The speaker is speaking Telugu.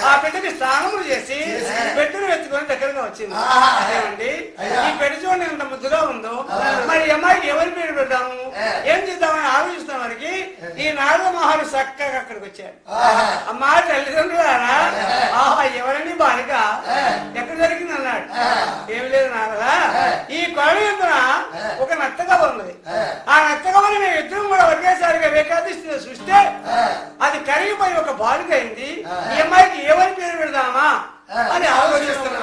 ఆ బిడ్డకి స్నానములు చేసి బిడ్డను ఎత్తుకొని దగ్గరగా వచ్చింది ఆహా. ఏమండి అయ్యా. ఈ పెళ్లి చూడండి ఎంత ముద్దుగా ఉందో మరి ఈ అమ్మాయికి ఎవరి పేరు పెడదాము ఏం చేద్దామని ఆలోచిస్తున్న వారికి ఈ నారద మహాలు చక్కగా అక్కడికి వచ్చారు ఆహా. అమ్మా తల్లిదండ్రులారా ఆహా ఎవరండి బాలిక ఎక్కడ జరిగింది అన్నాడు ఏమి లేదు నారదా ఈ కొరడ ఎందున ఒక నత్తగవ ఉన్నది ఆ నత్తగవని మేము ఇద్దరం కూడా ఒకేసారిగా వేకాదిస్తున్న చూస్తే అది కరిగిపోయి ఒక బాలిక అయింది ఈ అమ్మాయికి ఏమని పేరు పెడదామా అని ఆలోచిస్తున్నాం